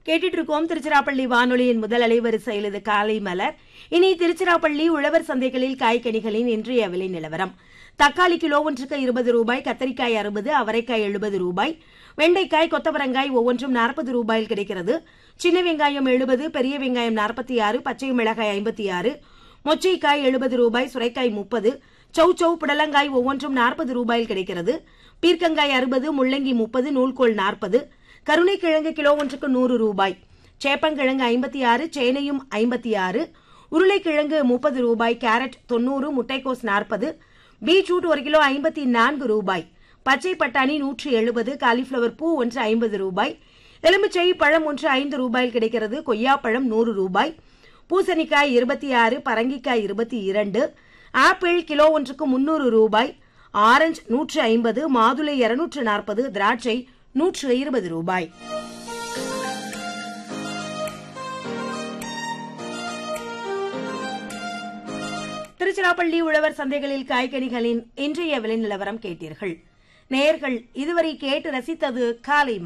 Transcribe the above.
கேட்டுட்டு இருக்கோம் திருச்சிராப்பள்ளி வானொலியின் முதல் அலைவரிசையில் இது காலை மலர் இனி திருச்சிராப்பள்ளி உழவர் சந்தைகளில் காய்கனிகளின் இன்றைய விலை நிலவரம் தக்காளி கிலோ ஒன்றுக்கு இருபது ரூபாய் கத்தரிக்காய் அறுபது அவரைக்காய் எழுபது ரூபாய் வெண்டைக்காய் கொத்தவரங்காய் ஒவ்வொன்றும் நாற்பது ரூபாயில் கிடைக்கிறது சின்ன வெங்காயம் எழுபது பெரிய வெங்காயம் நாற்பத்தி ஆறு பச்சை மிளகாய் ஐம்பத்தி ஆறு மொச்சைக்காய் எழுபது ரூபாய் சுரைக்காய் முப்பது சௌ சௌ புடலங்காய் ஒவ்வொன்றும் நாற்பது ரூபாயில் கிடைக்கிறது பீர்க்கங்காய் அறுபது முள்ளங்கி முப்பது நூல்கோல் நாற்பது கருணைக்கிழங்கு கிலோ ஒன்றுக்கு நூறு ரூபாய் சேப்பங்கிழங்கு ஐம்பத்தி ஆறு சேனையும் ஐம்பத்தி ஆறு உருளைக்கிழங்கு முப்பது ரூபாய் கேரட் தொண்ணூறு முட்டைக்கோஸ் நாற்பது பீட்ரூட் ஒரு கிலோ ஐம்பத்தி நான்கு ரூபாய் பச்சை பட்டாணி நூற்றி எழுபது காலிஃபிளவர் பூ ஒன்று ஐம்பது ரூபாய் எலுமிச்சை பழம் ஒன்று ஐந்து ரூபாயில் கிடைக்கிறது கொய்யாப்பழம் நூறு ரூபாய் பூசணிக்காய் இருபத்தி ஆறு பரங்கிக்காய் இருபத்தி இரண்டு ஆப்பிள் கிலோ ஒன்றுக்கு முன்னூறு ரூபாய் ஆரஞ்சு நூற்று ஐம்பது மாதுளை இருநூற்று நாற்பது திராட்சை நூற்று இருபது ரூபாய் திருச்சிராப்பள்ளி உழவர் சந்தைகளில் காய்கனிகளின் இன்றைய விலை நிலவரம் கேட்டீர்கள் நேயர்கள் இதுவரை கேட்டு ரசித்தது காலை